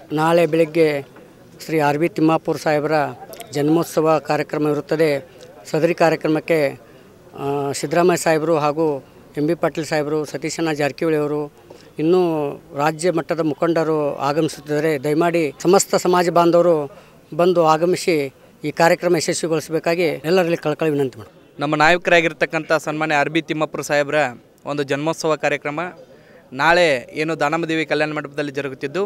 ನಾಳೆ ಬೆಳಗ್ಗೆ Shri R B Thimmapura ಸಾಹೇಬರ ಜನ್ಮೋತ್ಸವ ಕಾರ್ಯಕ್ರಮ ಇರುತ್ತದೆ ಸದರಿ ಕಾರ್ಯಕ್ರಮಕ್ಕೆ ಆ, ಸಿದ್ದರಾಮಯ್ಯ ಸಾಹೇಬರು ಹಾಗೂ ಎಂ ಬಿ ಪಾಟೀಲ್ ಸಾಹೇಬರು ಸತೀಶಣ್ಣ ಜಾರಕಿಹೊಳಿ ಅವರು ಇನ್ನೂ ರಾಜ್ಯ ಮಟ್ಟದ ಮುಖಂಡರು ಆಗಮಿಸುತ್ತಿದ್ದಾರೆ ದಯಮಾಡಿ ಸಮಸ್ತ ಸಮಾಜ ಬಾಂಧವರು ಬಂದು ಆಗಮಿಸಿ ಈ ಕಾರ್ಯಕ್ರಮ ಯಶಸ್ವಿಗೊಳಿಸಬೇಕಾಗಿ ಎಲ್ಲರಲ್ಲಿ ಕಳಕಳಿ ವಿನಂತಿ ಮಾಡಿ ನಮ್ಮ ನಾಯಕರಾಗಿರ್ತಕ್ಕಂಥ ಸನ್ಮಾನ್ಯ ಆರ್ ಬಿ ತಿಮ್ಮಪ್ಪರು ಸಾಹೇಬರ ಒಂದು ಜನ್ಮೋತ್ಸವ ಕಾರ್ಯಕ್ರಮ ನಾಳೆ ಏನು ದಾನಮದೇವಿ ಕಲ್ಯಾಣ ಮಂಟಪದಲ್ಲಿ ಜರುಗುತ್ತಿದ್ದು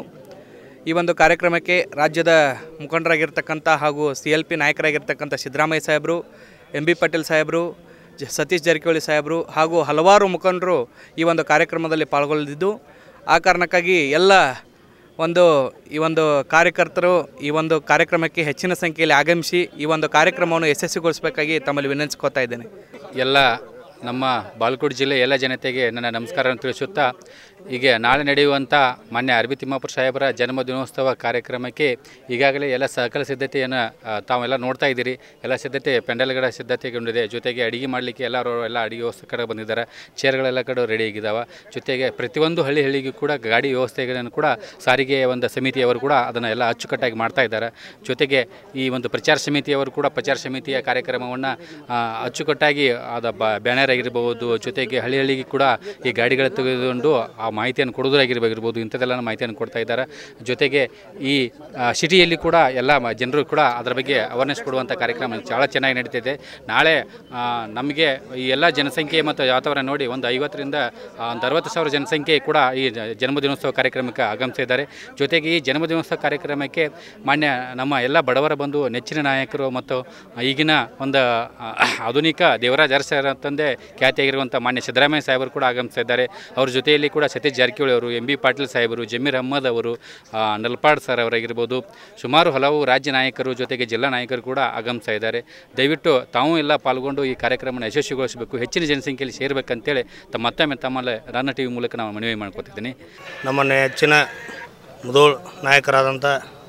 ಈ ಒಂದು ಕಾರ್ಯಕ್ರಮಕ್ಕೆ ರಾಜ್ಯದ ಮುಖಂಡರಾಗಿರ್ತಕ್ಕಂಥ ಹಾಗೂ ಸಿ ಎಲ್ ಪಿ ನಾಯಕರಾಗಿರ್ತಕ್ಕಂಥ ಸಿದ್ದರಾಮಯ್ಯ ಸಾಹೇಬರು ಎಂ ಬಿ ಪಾಟೀಲ್ ಸಾಹೇಬರು ಜ ಸತೀಶ್ ಜಾರಕಿಹೊಳಿ ಸಾಹೇಬರು ಹಾಗೂ ಹಲವಾರು ಮುಖಂಡರು ಈ ಒಂದು ಕಾರ್ಯಕ್ರಮದಲ್ಲಿ ಪಾಲ್ಗೊಳ್ಳಿದ್ದು ಆ ಕಾರಣಕ್ಕಾಗಿ ಎಲ್ಲ ಒಂದು ಈ ಒಂದು ಕಾರ್ಯಕರ್ತರು ಈ ಒಂದು ಕಾರ್ಯಕ್ರಮಕ್ಕೆ ಹೆಚ್ಚಿನ ಸಂಖ್ಯೆಯಲ್ಲಿ ಆಗಮಿಸಿ ಈ ಒಂದು ಕಾರ್ಯಕ್ರಮವನ್ನು ಯಶಸ್ವಿಗೊಳಿಸಬೇಕಾಗಿ ತಮ್ಮಲ್ಲಿ ವಿನಂತಿಸ್ಕೋತಾ ಇದ್ದೇನೆ ಎಲ್ಲ ನಮ್ಮ ಬಾಲ್ಕೋಟ್ ಜಿಲ್ಲೆ ಎಲ್ಲ ಜನತೆಗೆ ನನ್ನ ನಮಸ್ಕಾರವನ್ನು ತಿಳಿಸುತ್ತಾ ಈಗ ನಾಳೆ ನಡೆಯುವಂಥ ಮಾನ್ಯ ಅರಬಿ ತಿಮ್ಮಾಪುರ ಸಾಹೇಬರ ಜನ್ಮ ದಿನೋತ್ಸವ ಕಾರ್ಯಕ್ರಮಕ್ಕೆ ಈಗಾಗಲೇ ಎಲ್ಲ ಸಕಲ ಸಿದ್ಧತೆಯನ್ನು ಆ, ತಾವೆಲ್ಲ ನೋಡ್ತಾ ಇದ್ದೀರಿ ಎಲ್ಲ ಸಿದ್ಧತೆ ಪೆಂಡಲ್ಗಳ ಸಿದ್ಧತೆಗೊಂಡಿದೆ ಜೊತೆಗೆ ಅಡಿಗೆ ಮಾಡಲಿಕ್ಕೆ ಎಲ್ಲರೂ ಎಲ್ಲ ಅಡಿಗೆ ವ್ಯವಸ್ಥೆ ಕಡೆ ಬಂದಿದ್ದಾರೆ ಚೇರ್ಗಳೆಲ್ಲ ಕಡೆ ರೆಡಿ ಆಗಿದ್ದಾವೆ ಜೊತೆಗೆ ಪ್ರತಿಯೊಂದು ಹಳ್ಳಿ ಹಳ್ಳಿಗೂ ಕೂಡ ಗಾಡಿ ವ್ಯವಸ್ಥೆಗಳನ್ನು ಕೂಡ ಸಾರಿಗೆ ಒಂದು ಸಮಿತಿಯವರು ಕೂಡ ಅದನ್ನು ಎಲ್ಲ ಅಚ್ಚುಕಟ್ಟಾಗಿ ಮಾಡ್ತಾ ಇದ್ದಾರೆ ಜೊತೆಗೆ ಈ ಒಂದು ಪ್ರಚಾರ ಸಮಿತಿಯವರು ಕೂಡ ಪ್ರಚಾರ ಸಮಿತಿಯ ಕಾರ್ಯಕ್ರಮವನ್ನು ಅಚ್ಚುಕಟ್ಟಾಗಿ ಅದ ಬ ಬ್ಯಾನರ್ ಆಗಿರ್ಬೋದು ಜೊತೆಗೆ ಹಳ್ಳಿ ಹಳ್ಳಿಗೆ ಕೂಡ ಈ ಗಾಡಿಗಳ ತೆಗೆದುಕೊಂಡು ಆ ಮಾಹಿತಿಯನ್ನು ಕೊಡೋದಾಗಿರ್ಬೋದು ಇಂಥದ್ದೆಲ್ಲ ಮಾಹಿತಿಯನ್ನು ಕೊಡ್ತಾ ಇದ್ದಾರೆ ಜೊತೆಗೆ ಈ ಆ, ಸಿಟಿಯಲ್ಲಿ ಕೂಡ ಎಲ್ಲ ಮ- ಜನರು ಕೂಡ ಅದರ ಬಗ್ಗೆ ಅವೇರ್ನೆಸ್ ಕೊಡುವಂಥ ಕಾರ್ಯಕ್ರಮ ಭಾಳ ಚೆನ್ನಾಗಿ ನಡೀತಿದೆ ನಾಳೆ ಆ, ನಮಗೆ ಈ ಎಲ್ಲ ಜನಸಂಖ್ಯೆ ಮತ್ತು ವಾತಾವರಣ ನೋಡಿ ಒಂದು ಐವತ್ತರಿಂದ ಆ, ಒಂದು ಅರವತ್ತು ಸಾವಿರ ಜನಸಂಖ್ಯೆ ಕೂಡ ಈ ಜ- ಜನ್ಮದಿನೋತ್ಸವ ಕಾರ್ಯಕ್ರಮಕ್ಕೆ ಆಗಮಿಸಿದ್ದಾರೆ ಜೊತೆಗೆ ಈ ಜನ್ಮದಿನೋತ್ಸವ ಕಾರ್ಯಕ್ರಮಕ್ಕೆ ಮಾನ್ಯ ನಮ್ಮ ಎಲ್ಲ ಬಡವರ ಬಂಧು ನೆಚ್ಚಿನ ನಾಯಕರು ಮತ್ತು ಈಗಿನ ಒಂದು ಆ, ಆಧುನಿಕ ದೇವರಾಜ್ ಅರಸರ ತಂದೆ ಖ್ಯಾತಿಯಾಗಿರುವಂಥ ಮಾನ್ಯ ಸಿದ್ದರಾಮಯ್ಯ ಸಾಹೇಬರು ಕೂಡ ಆಗಮಿಸಿದ್ದಾರೆ ಅವ್ರ ಜೊತೆಯಲ್ಲಿ ಕೂಡ ಸತೀಶ್ ಜಾರಕಿಹೊಳಿ ಅವರು ಎಂ ಬಿ ಪಾಟೀಲ್ ಸಾಹೇಬರು ಜಮೀರ್ ಅಹ್ಮದ್ ಅವರು ಆ, ನಲ್ಪಾಡ್ ಸರ್ ಅವರಾಗಿರ್ಬೋದು ಸುಮಾರು ಹಲವು ರಾಜ್ಯ ನಾಯಕರು ಜೊತೆಗೆ ಜಿಲ್ಲಾ ನಾಯಕರು ಕೂಡ ಆಗಮಿಸ್ತಾ ಇದ್ದಾರೆ ದಯವಿಟ್ಟು ತಾವು ಎಲ್ಲ ಪಾಲ್ಗೊಂಡು ಈ ಕಾರ್ಯಕ್ರಮನ ಯಶಸ್ವಿಗೊಳಿಸಬೇಕು ಹೆಚ್ಚಿನ ಜನಸಂಖ್ಯೆಯಲ್ಲಿ ಸೇರಬೇಕಂತೇಳಿ ತಮ್ಮ ಮತ್ತೊಮ್ಮೆ ತಮ್ಮಲ್ಲಿ ರನ್ನ ಟಿ ವಿ ಮೂಲಕ ನಾನು ಮನವಿ ಮಾಡ್ಕೊತಿದ್ದೀನಿ ನಮ್ಮ ನೆಚ್ಚಿನ ಮುದೋಳ್ ನಾಯಕರಾದಂಥ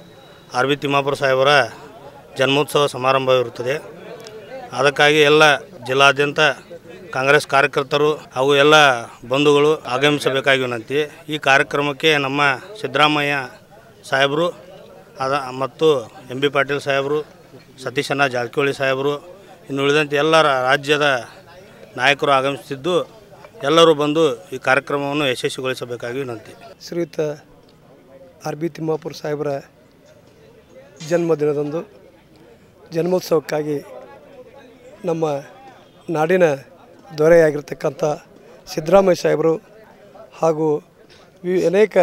ಆರ್ ಬಿ ತಿಮ್ಮಾಪುರ ಸಾಹೇಬರ ಜನ್ಮೋತ್ಸವ ಸಮಾರಂಭವಿರುತ್ತದೆ ಅದಕ್ಕಾಗಿ ಎಲ್ಲ ಜಿಲ್ಲಾದ್ಯಂತ ಕಾಂಗ್ರೆಸ್ ಕಾರ್ಯಕರ್ತರು ಹಾಗೂ ಎಲ್ಲ ಬಂಧುಗಳು ಆಗಮಿಸಬೇಕಾಗಿ ವಿನಂತಿ ಈ ಕಾರ್ಯಕ್ರಮಕ್ಕೆ ನಮ್ಮ ಸಿದ್ದರಾಮಯ್ಯ ಸಾಹೇಬರು ಅದ ಮತ್ತು ಎಂ ಬಿ ಪಾಟೀಲ್ ಸಾಹೇಬರು ಸತೀಶಣ್ಣ ಜಾರಕಿಹೊಳಿ ಸಾಹೇಬರು ಇನ್ನು ಉಳಿದಂತೆ ಎಲ್ಲ ರಾ- ರಾಜ್ಯದ ನಾಯಕರು ಆಗಮಿಸುತ್ತಿದ್ದು ಎಲ್ಲರೂ ಬಂದು ಈ ಕಾರ್ಯಕ್ರಮವನ್ನು ಯಶಸ್ವಿಗೊಳಿಸಬೇಕಾಗಿ ವಿನಂತಿ ಶ್ರೀಯುತ ಆರ್ ಬಿ ತಿಮ್ಮಾಪುರ ಸಾಹೇಬರ ಜನ್ಮದಿನದಂದು ಜನ್ಮೋತ್ಸವಕ್ಕಾಗಿ ನಮ್ಮ ನಾಡಿನ ದೊರೆಯಾಗಿರ್ತಕ್ಕಂಥ ಸಿದ್ದರಾಮಯ್ಯ ಸಾಹೇಬರು ಹಾಗೂ ವಿ ಅನೇಕ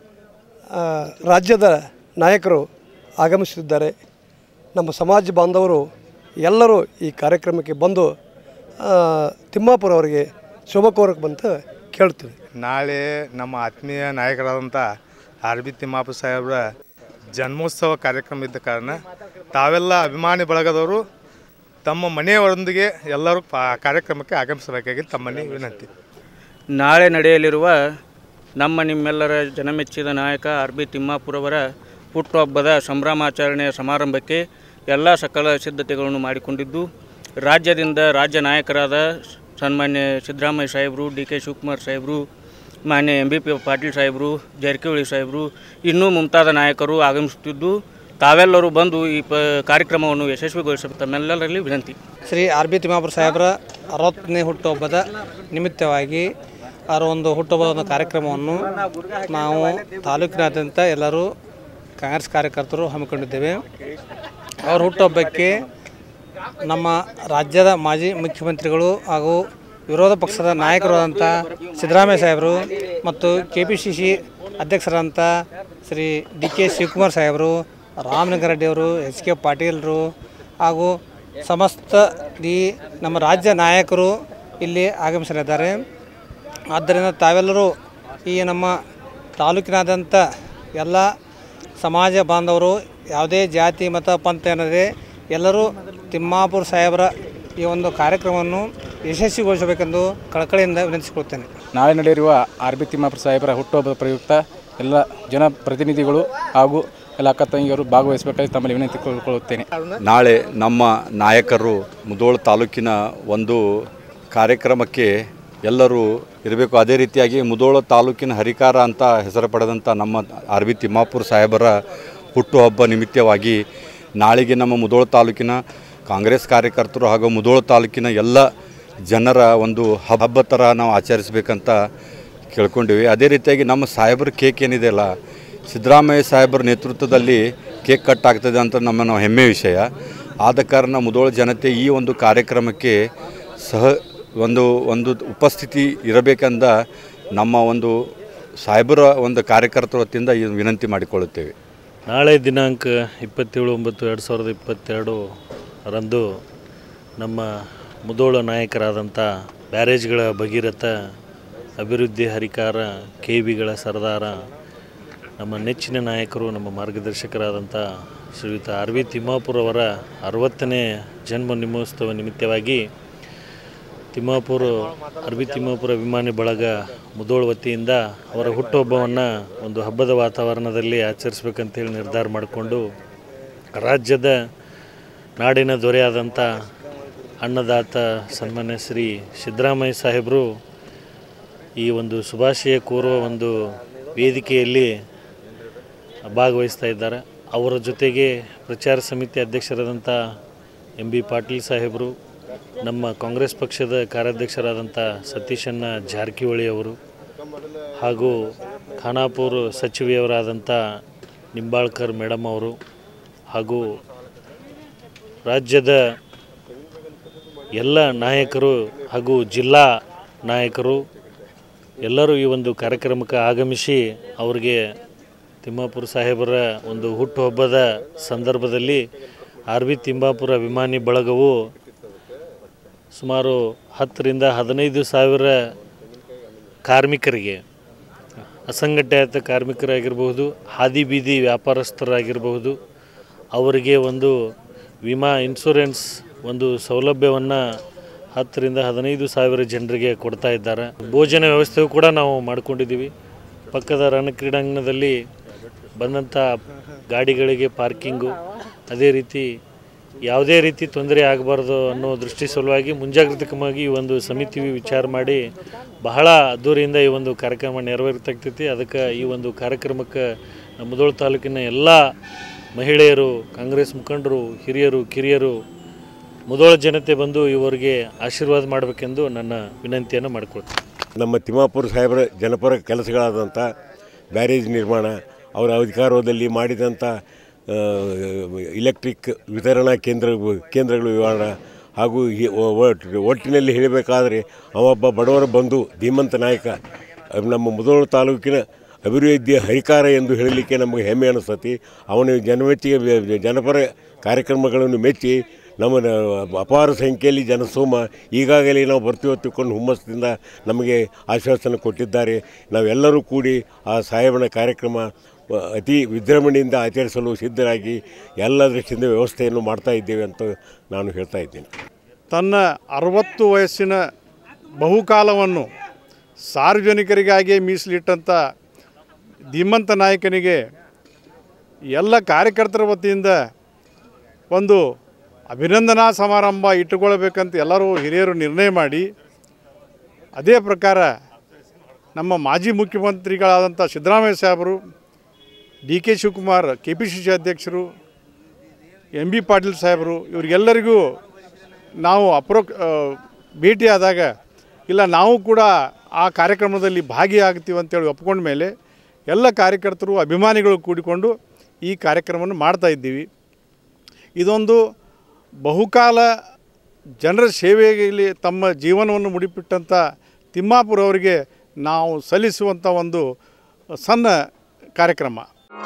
ಆ, ರಾಜ್ಯದ ನಾಯಕರು ಆಗಮಿಸುತ್ತಿದ್ದಾರೆ ನಮ್ಮ ಸಮಾಜ ಬಾಂಧವರು ಎಲ್ಲರೂ ಈ ಕಾರ್ಯಕ್ರಮಕ್ಕೆ ಬಂದು ಆ, ತಿಮ್ಮಾಪುರ ಅವರಿಗೆ ಶುಭ ಕೋರಕ್ಕೆ ಬಂತ ಕೇಳ್ತೀವಿ ನಾಳೆ ನಮ್ಮ ಆತ್ಮೀಯ ನಾಯಕರಾದಂಥ ಆರ್ ಬಿ ತಿಮ್ಮಾಪು ಸಾಹೇಬ್ರ ಜನ್ಮೋತ್ಸವ ಕಾರ್ಯಕ್ರಮ ಇದ್ದ ಕಾರಣ ತಾವೆಲ್ಲ ಅಭಿಮಾನಿ ಬಳಗದವರು ತಮ್ಮ ಮನೆಯವರೊಂದಿಗೆ ಎಲ್ಲರೂ ಪಾ- ಕಾರ್ಯಕ್ರಮಕ್ಕೆ ಆಗಮಿಸಬೇಕಾಗಿ ತಮ್ಮಲ್ಲಿ ವಿನಂತಿ ನಾಳೆ ನಡೆಯಲಿರುವ ನಮ್ಮ ನಿಮ್ಮೆಲ್ಲರ ಜನಮೆಚ್ಚಿದ ನಾಯಕ ಆರ್ ಬಿ ತಿಮ್ಮಾಪುರವರ ಹುಟ್ಟುಹಬ್ಬದ ಸಂಭ್ರಮಾಚರಣೆಯ ಸಮಾರಂಭಕ್ಕೆ ಎಲ್ಲ ಸಕಲ ಸಿದ್ಧತೆಗಳನ್ನು ಮಾಡಿಕೊಂಡಿದ್ದು ರಾಜ್ಯದಿಂದ ರಾಜ್ಯ ನಾಯಕರಾದ ಸನ್ಮಾನ್ಯ ಸಿದ್ದರಾಮಯ್ಯ ಸಾಹೇಬರು ಡಿ ಕೆ ಶಿವಕುಮಾರ್ ಸಾಹೇಬರು ಮಾನ್ಯ ಎಂ ಬಿ ಪಿ ಪಾಟೀಲ್ ಸಾಹೇಬರು ಜಾರಕಿಹೊಳಿ ಸಾಹೇಬರು ಇನ್ನೂ ಮುಂತಾದ ನಾಯಕರು ಆಗಮಿಸುತ್ತಿದ್ದು ತಾವೆಲ್ಲರೂ ಬಂದು ಈ ಪ ಕಾರ್ಯಕ್ರಮವನ್ನು ಯಶಸ್ವಿಗೊಳಿಸಬೇಕು ತಮ್ಮೆಲ್ಲರಲ್ಲಿ ವಿನಂತಿ ಶ್ರೀ ಆರ್ ಬಿ ತಿಮ್ಮಾಪುರ ಸಾಹೇಬರ ಅರವತ್ತನೇ ಹುಟ್ಟುಹಬ್ಬದ ನಿಮಿತ್ತವಾಗಿ ಅವರ ಒಂದು ಹುಟ್ಟುಹಬ್ಬದ ಒಂದು ಕಾರ್ಯಕ್ರಮವನ್ನು ನಾವು ತಾಲೂಕಿನಾದ್ಯಂತ ಎಲ್ಲರೂ ಕಾಂಗ್ರೆಸ್ ಕಾರ್ಯಕರ್ತರು ಹಮ್ಮಿಕೊಂಡಿದ್ದೇವೆ ಅವರ ಹುಟ್ಟುಹಬ್ಬಕ್ಕೆ ನಮ್ಮ ರಾಜ್ಯದ ಮಾಜಿ ಮುಖ್ಯಮಂತ್ರಿಗಳು ಹಾಗೂ ವಿರೋಧ ಪಕ್ಷದ ನಾಯಕರಾದಂಥ ಸಿದ್ದರಾಮಯ್ಯ ಸಾಹೇಬರು ಮತ್ತು ಕೆ ಪಿ ಸಿ ಸಿ ಅಧ್ಯಕ್ಷರಾದಂಥ ಶ್ರೀ ಡಿ ಕೆ ಶಿವಕುಮಾರ್ ಸಾಹೇಬರು ರಾಮಲಿಂಗಾರೆಡ್ಡಿಯವರು ಎಚ್ ಕೆ ಪಾಟೀಲರು ಹಾಗೂ ಸಮಸ್ತ ಈ ನಮ್ಮ ರಾಜ್ಯ ನಾಯಕರು ಇಲ್ಲಿ ಆಗಮಿಸಲಿದ್ದಾರೆ ಆದ್ದರಿಂದ ತಾವೆಲ್ಲರೂ ಈ ನಮ್ಮ ತಾಲೂಕಿನಾದ್ಯಂತ ಎಲ್ಲ ಸಮಾಜ ಬಾಂಧವರು ಯಾವುದೇ ಜಾತಿ ಮತ ಪಂಥ ಎನ್ನದೆ ಎಲ್ಲರೂ ತಿಮ್ಮಾಪುರ ಸಾಹೇಬರ ಈ ಒಂದು ಕಾರ್ಯಕ್ರಮವನ್ನು ಯಶಸ್ವಿಗೊಳಿಸಬೇಕೆಂದು ಕಳಕಳಿಯಿಂದ ವಿನಂತಿಸಿಕೊಳ್ತೇನೆ ನಾಳೆ ನಡೆಯಿರುವ ಆರ್ ಬಿ ತಿಮ್ಮಾಪುರ ಸಾಹೇಬರ ಹುಟ್ಟುಹಬ್ಬದ ಪ್ರಯುಕ್ತ ಎಲ್ಲ ಜನಪ್ರತಿನಿಧಿಗಳು ಹಾಗೂ ಎಲ್ಲ ಅಕ್ಕ ತಂಗಿಯರು ಭಾಗವಹಿಸಬೇಕಾಗಿ ತಮ್ಮಲ್ಲಿ ವಿನಂತಿ ಕೊಳ್ಳುತ್ತೇನೆ ನಾಳೆ ನಮ್ಮ ನಾಯಕರು ಮುದೋಳ ತಾಲೂಕಿನ ಒಂದು ಕಾರ್ಯಕ್ರಮಕ್ಕೆ ಎಲ್ಲರೂ ಇರಬೇಕು ಅದೇ ರೀತಿಯಾಗಿ ಮುದೋಳ ತಾಲೂಕಿನ ಹರಿಕಾರ ಅಂತ ಹೆಸರು ಪಡೆದಂಥ ನಮ್ಮ ಆರ್ ಬಿ ತಿಮ್ಮಾಪುರ ಸಾಹೇಬರ ಹುಟ್ಟುಹಬ್ಬ ನಿಮಿತ್ತವಾಗಿ ನಾಳೆಗೆ ನಮ್ಮ ಮುದೋಳ ತಾಲೂಕಿನ ಕಾಂಗ್ರೆಸ್ ಕಾರ್ಯಕರ್ತರು ಹಾಗೂ ಮುದೋಳ ತಾಲೂಕಿನ ಎಲ್ಲ ಜನರ ಒಂದು ಹಬ್ಬ ಥರ ನಾವು ಆಚರಿಸಬೇಕಂತ ಕೇಳ್ಕೊಂಡಿವಿ ಅದೇ ರೀತಿಯಾಗಿ ನಮ್ಮ ಸಾಹೇಬ್ರ ಕೇಕ್ ಏನಿದೆಯಲ್ಲ ಸಿದ್ದರಾಮಯ್ಯ ಸಾಹೇಬರ ನೇತೃತ್ವದಲ್ಲಿ ಕೇಕ್ ಕಟ್ ಆಗ್ತದೆ ಅಂತ ನಮ್ಮ ನಾವು ಹೆಮ್ಮೆ ವಿಷಯ ಆದ ಕಾರಣ ಮುದೋಳ ಜನತೆ ಈ ಒಂದು ಕಾರ್ಯಕ್ರಮಕ್ಕೆ ಸಹ ಒಂದು ಒಂದು ಉಪಸ್ಥಿತಿ ಇರಬೇಕೆಂದ ನಮ್ಮ ಒಂದು ಸಾಹೇಬರ ಒಂದು ಕಾರ್ಯಕರ್ತರ ವತಿಯಿಂದ ಈ ವಿನಂತಿ ಮಾಡಿಕೊಳ್ಳುತ್ತೇವೆ ನಾಳೆ ದಿನಾಂಕ ಇಪ್ಪತ್ತೇಳು ಒಂಬತ್ತು ಎರಡು ಸಾವಿರದ ಇಪ್ಪತ್ತೆರಡು ರಂದು ನಮ್ಮ ಮುದೋಳ ನಾಯಕರಾದಂಥ ಬ್ಯಾರೇಜ್ಗಳ ಭಗೀರಥ ಅಭಿವೃದ್ಧಿ ಹರಿಕಾರ ಕೆ ವಿಗಳ ಸರದಾರ ನಮ್ಮ ನೆಚ್ಚಿನ ನಾಯಕರು ನಮ್ಮ ಮಾರ್ಗದರ್ಶಕರಾದಂಥ ಶ್ರೀಯುತ ಆರ್ ವಿ ತಿಮ್ಮಾಪುರ ಅವರ ಅರವತ್ತನೇ ಜನ್ಮ ನಿಮೋತ್ಸವ ನಿಮಿತ್ತವಾಗಿ ತಿಮ್ಮಾಪುರ ಅರ್ಬಿ ತಿಮ್ಮಾಪುರ ಅಭಿಮಾನಿ ಬಳಗ ಮುದೋಳ ವತಿಯಿಂದ ಅವರ ಹುಟ್ಟುಹಬ್ಬವನ್ನು ಒಂದು ಹಬ್ಬದ ವಾತಾವರಣದಲ್ಲಿ ಆಚರಿಸ್ಬೇಕಂತೇಳಿ ನಿರ್ಧಾರ ಮಾಡಿಕೊಂಡು ರಾಜ್ಯದ ನಾಡಿನ ದೊರೆಯಾದಂಥ ಅನ್ನದಾತ ಸನ್ಮಾನ್ಯ ಶ್ರೀ ಸಿದ್ದರಾಮಯ್ಯ ಸಾಹೇಬರು ಈ ಒಂದು ಶುಭಾಶಯ ಕೋರುವ ಒಂದು ವೇದಿಕೆಯಲ್ಲಿ ಭಾಗವಹಿಸ್ತಾ ಇದ್ದಾರೆ ಅವರ ಜೊತೆಗೆ ಪ್ರಚಾರ ಸಮಿತಿ ಅಧ್ಯಕ್ಷರಾದಂಥ ಎಂ ಬಿ ಪಾಟೀಲ್ ಸಾಹೇಬರು ನಮ್ಮ ಕಾಂಗ್ರೆಸ್ ಪಕ್ಷದ ಕಾರ್ಯಾಧ್ಯಕ್ಷರಾದಂಥ ಸತೀಶಣ್ಣ ಜಾರಕಿಹೊಳಿ ಅವರು ಹಾಗೂ ಖಾನಾಪುರ ಸಚಿವೆಯವರಾದಂಥ ನಿಂಬಾಳ್ಕರ್ ಮೇಡಮ್ ಅವರು ಹಾಗೂ ರಾಜ್ಯದ ಎಲ್ಲ ನಾಯಕರು ಹಾಗೂ ಜಿಲ್ಲಾ ನಾಯಕರು ಎಲ್ಲರೂ ಈ ಒಂದು ಕಾರ್ಯಕ್ರಮಕ್ಕೆ ಆಗಮಿಸಿ ಅವರಿಗೆ ತಿಮ್ಮಾಪುರ ಸಾಹೇಬರ ಒಂದು ಹುಟ್ಟುಹಬ್ಬದ ಸಂದರ್ಭದಲ್ಲಿ ಆರ್ ಬಿ ತಿಮ್ಮಾಪುರ ಅಭಿಮಾನಿ ಬಳಗವು ಸುಮಾರು ಹತ್ತರಿಂದ ಹದಿನೈದು ಸಾವಿರ ಕಾರ್ಮಿಕರಿಗೆ ಅಸಂಘಟಿತ ಕಾರ್ಮಿಕರಾಗಿರಬಹುದು ಹಾದಿ ಬೀದಿ ವ್ಯಾಪಾರಸ್ಥರಾಗಿರಬಹುದು ಅವರಿಗೆ ಒಂದು ವಿಮಾ ಇನ್ಶೂರೆನ್ಸ್ ಒಂದು ಸೌಲಭ್ಯವನ್ನು ಹತ್ತರಿಂದ ಹದಿನೈದು ಸಾವಿರ ಜನರಿಗೆ ಕೊಡ್ತಾ ಇದ್ದಾರೆ ಭೋಜನ ವ್ಯವಸ್ಥೆಯು ಕೂಡ ನಾವು ಮಾಡಿಕೊಂಡಿದ್ದೀವಿ ಪಕ್ಕದ ರಣ ಕ್ರೀಡಾಂಗಣದಲ್ಲಿ ಬಂದಂಥ ಗಾಡಿಗಳಿಗೆ ಪಾರ್ಕಿಂಗು ಅದೇ ರೀತಿ ಯಾವುದೇ ರೀತಿ ತೊಂದರೆ ಆಗಬಾರ್ದು ಅನ್ನೋ ದೃಷ್ಟಿ ಸಲುವಾಗಿ ಮುಂಜಾಗ್ರತಾ ಕ್ರಮವಾಗಿ ಈ ಒಂದು ಸಮಿತಿ ವಿಚಾರ ಮಾಡಿ ಬಹಳ ಅದ್ದೂರಿಯಿಂದ ಈ ಒಂದು ಕಾರ್ಯಕ್ರಮ ನೆರವೇರ್ತಾಗ್ತೈತಿ ಅದಕ್ಕೆ ಈ ಒಂದು ಕಾರ್ಯಕ್ರಮಕ್ಕೆ ನಮ್ಮ ಮುದೋಳ ತಾಲೂಕಿನ ಎಲ್ಲ ಮಹಿಳೆಯರು ಕಾಂಗ್ರೆಸ್ ಮುಖಂಡರು ಹಿರಿಯರು ಕಿರಿಯರು ಮುದೋಳ ಜನತೆ ಬಂದು ಇವರಿಗೆ ಆಶೀರ್ವಾದ ಮಾಡಬೇಕೆಂದು ನನ್ನ ವಿನಂತಿಯನ್ನು ಮಾಡಿಕೊಳ್ತೀನಿ ನಮ್ಮ ತಿಮ್ಮಾಪುರ ಸಾಹೇಬರ ಜನಪರ ಕೆಲಸಗಳಾದಂಥ ಬ್ಯಾರೇಜ್ ನಿರ್ಮಾಣ ಅವರ ಅಧಿಕಾರದಲ್ಲಿ ಮಾಡಿದಂಥ ಆ, ಇಲೆಕ್ಟ್ರಿಕ್ ವಿತರಣಾ ಕೇಂದ್ರ ಕೇಂದ್ರಗಳು ವಿವರಣ ಹಾಗೂ ಈ ಒ- ಒಟ್- ಒಟ್ಟಿನಲ್ಲಿ ಹೇಳಬೇಕಾದ್ರೆ ಅವೊಬ್ಬ ಬಡವರ ಬಂಧು ಧೀಮಂತ ನಾಯಕ ನಮ್ಮ ಮುದೋಳ ತಾಲೂಕಿನ ಅಭಿವೃದ್ಧಿಯ ಹರಿಕಾರ ಎಂದು ಹೇಳಲಿಕ್ಕೆ ನಮಗೆ ಹೆಮ್ಮೆ ಅನಿಸ್ತತಿ ಅವನ ಜನಮೆಚ್ಚಿಗೆ ಜನಪರ ಕಾರ್ಯಕ್ರಮಗಳನ್ನು ಮೆಚ್ಚಿ ನಮ್ಮ ನ- ಅಪಾರ ಸಂಖ್ಯೆಯಲ್ಲಿ ಜನಸೋಮ ಈಗಾಗಲೇ ನಾವು ಬರ್ತೀವಿ ತಿಳ್ಕೊಂಡು ಹುಮ್ಮಸ್ಸಿಂದ ನಮಗೆ ಆಶ್ವಾಸನೆ ಕೊಟ್ಟಿದ್ದಾರೆ ನಾವೆಲ್ಲರೂ ಕೂಡಿ ಆ ಸಾಹೇಬನ ಕಾರ್ಯಕ್ರಮ ಅ, ಅತಿ ವಿಜೃಂಭಣೆಯಿಂದ ಆಚರಿಸಲು ಸಿದ್ಧರಾಗಿ ಎಲ್ಲ ದೃಷ್ಟಿಯಿಂದ ವ್ಯವಸ್ಥೆಯನ್ನು ಮಾಡ್ತಾ ಇದ್ದೇವೆ ಅಂತ ನಾನು ಹೇಳ್ತಾ ಇದ್ದೇನೆ ತನ್ನ ಅರವತ್ತು ವಯಸ್ಸಿನ ಬಹುಕಾಲವನ್ನು ಸಾರ್ವಜನಿಕರಿಗಾಗಿಯೇ ಮೀಸಲಿಟ್ಟಂಥ ಧೀಮಂತ ನಾಯಕನಿಗೆ ಎಲ್ಲ ಕಾರ್ಯಕರ್ತರ ವತಿಯಿಂದ ಒಂದು ಅಭಿನಂದನಾ ಸಮಾರಂಭ ಇಟ್ಟುಕೊಳ್ಬೇಕಂತ ಎಲ್ಲರೂ ಹಿರಿಯರು ನಿರ್ಣಯ ಮಾಡಿ ಅದೇ ಪ್ರಕಾರ ನಮ್ಮ ಮಾಜಿ ಮುಖ್ಯಮಂತ್ರಿಗಳಾದಂಥ ಸಿದ್ದರಾಮಯ್ಯ ಸಾಹೇಬರು D K Shivakumar K P C C ಅಧ್ಯಕ್ಷರು ಎಂ ಬಿ ಪಾಟೀಲ್ ಸಾಹೇಬರು ಇವರಿಗೆಲ್ಲರಿಗೂ ನಾವು ಅಪ್ರೋ ಆ, ಭೇಟಿಯಾದಾಗ ಇಲ್ಲ ನಾವು ಕೂಡ ಆ ಕಾರ್ಯಕ್ರಮದಲ್ಲಿ ಭಾಗಿಯಾಗ್ತೀವಿ ಅಂತೇಳಿ ಒಪ್ಕೊಂಡ ಮೇಲೆ ಎಲ್ಲ ಕಾರ್ಯಕರ್ತರು ಅಭಿಮಾನಿಗಳು ಕೂಡಿಕೊಂಡು ಈ ಕಾರ್ಯಕ್ರಮವನ್ನು ಮಾಡ್ತಾ ಇದ್ದೀವಿ ಇದೊಂದು ಬಹುಕಾಲ ಜನರ ಸೇವೆಯಲ್ಲಿ ತಮ್ಮ ಜೀವನವನ್ನು ಮುಡಿಪಿಟ್ಟಂಥ ತಿಮ್ಮಾಪುರ ಅವರಿಗೆ ನಾವು ಸಲ್ಲಿಸುವಂಥ ಒಂದು ಸಣ್ಣ ಕಾರ್ಯಕ್ರಮ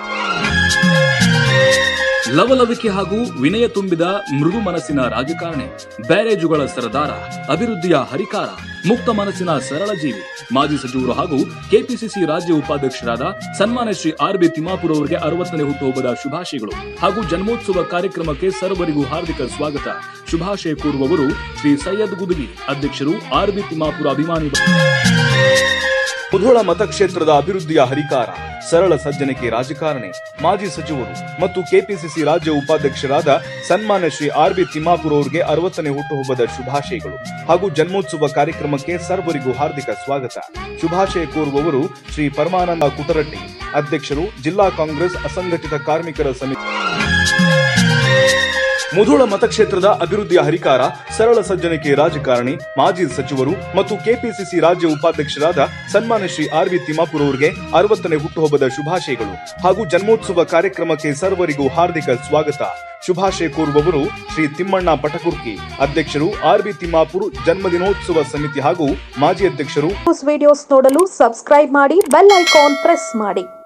ಲವಲವಿಕೆ ಹಾಗೂ ವಿನಯ ತುಂಬಿದ ಮೃದು ಮನಸ್ಸಿನ ರಾಜಕಾರಣಿ ಬ್ಯಾರೇಜುಗಳ ಸರದಾರ ಅಭಿವೃದ್ಧಿಯ ಹರಿಕಾರ ಮುಕ್ತ ಮನಸ್ಸಿನ ಸರಳ ಜೀವಿ ಮಾಜಿ ಸಚಿವರು ಹಾಗೂ ಕೆಪಿಸಿಸಿ ರಾಜ್ಯ ಉಪಾಧ್ಯಕ್ಷರಾದ ಸನ್ಮಾನ್ಯ ಶ್ರೀ ಆರ್ ಬಿ ತಿಮ್ಮಾಪುರ ಅವರಿಗೆ ಅರವತ್ತನೇ ಹುಟ್ಟುಹಬ್ಬದ ಶುಭಾಶಯಗಳು ಹಾಗೂ ಜನ್ಮೋತ್ಸವ ಕಾರ್ಯಕ್ರಮಕ್ಕೆ ಸರ್ವರಿಗೂ ಹಾರ್ದಿಕ ಸ್ವಾಗತ ಶುಭಾಶಯ ಕೋರುವವರು ಶ್ರೀ ಸೈಯದ್ ಗುದುಗಿ ಅಧ್ಯಕ್ಷರು ಆರ್ ಬಿ ತಿಮ್ಮಾಪುರ ಅಭಿಮಾನಿ ಮುಧೋಳ ಮತಕ್ಷೇತ್ರದ ಅಭಿವೃದ್ಧಿಯ ಹರಿಕಾರ ಸರಳ ಸಜ್ಜನಿಕೆ ರಾಜಕಾರಣಿ ಮಾಜಿ ಸಚಿವರು ಮತ್ತು ಕೆಪಿಸಿಸಿ ರಾಜ್ಯ ಉಪಾಧ್ಯಕ್ಷರಾದ ಸನ್ಮಾನ್ಯ ಶ್ರೀ ಆರ್ ಬಿ ತಿಮ್ಮಾಪುರ್ ಅವರಿಗೆ ಅರವತ್ತನೇ ಹುಟ್ಟುಹಬ್ಬದ ಶುಭಾಶಯಗಳು ಹಾಗೂ ಜನ್ಮೋತ್ಸವ ಕಾರ್ಯಕ್ರಮಕ್ಕೆ ಸರ್ವರಿಗೂ ಹಾರ್ದಿಕ ಸ್ವಾಗತ ಶುಭಾಶಯ ಕೋರುವವರು ಶ್ರೀ ಪರಮಾನಂದ ಕುಟರಟ್ಟಿ ಅಧ್ಯಕ್ಷರು ಜಿಲ್ಲಾ ಕಾಂಗ್ರೆಸ್ ಅಸಂಘಟಿತ ಕಾರ್ಮಿಕರ ಸಮಿತಿ ಮುಧೋಳ ಮತಕ್ಷೇತ್ರದ ಅಭಿವೃದ್ಧಿಯ ಹರಿಕಾರ ಸರಳ ಸಜ್ಜನಿಕೆ ರಾಜಕಾರಣಿ ಮಾಜಿ ಸಚಿವರು ಮತ್ತು ಕೆಪಿಸಿಸಿ ರಾಜ್ಯ ಉಪಾಧ್ಯಕ್ಷರಾದ ಸನ್ಮಾನ್ಯ ಶ್ರೀ ಆರ್ ವಿ ತಿಮ್ಮಾಪುರ್ ಅವರಿಗೆ ಅರವತ್ತನೇ ಹುಟ್ಟುಹಬ್ಬದ ಶುಭಾಶಯಗಳು ಹಾಗೂ ಜನ್ಮೋತ್ಸವ ಕಾರ್ಯಕ್ರಮಕ್ಕೆ ಸರ್ವರಿಗೂ ಹಾರ್ದಿಕ ಸ್ವಾಗತ ಶುಭಾಶಯ ಕೋರುವವರು ಶ್ರೀ ತಿಮ್ಮಣ್ಣ ಪಟಕುರ್ಕಿ ಅಧ್ಯಕ್ಷರು ಆರ್ ಬಿ ತಿಮ್ಮಾಪುರ್ ಜನ್ಮದಿನೋತ್ಸವ ಸಮಿತಿ ಹಾಗೂ ಮಾಜಿ ಅಧ್ಯಕ್ಷರು ನ್ಯೂಸ್ ವಿಡಿಯೋಸ್ ನೋಡಲು ಸಬ್ಸ್ಕ್ರೈಬ್ ಮಾಡಿ ಬೆಲ್ ಐಕಾನ್ ಪ್ರೆಸ್ ಮಾಡಿ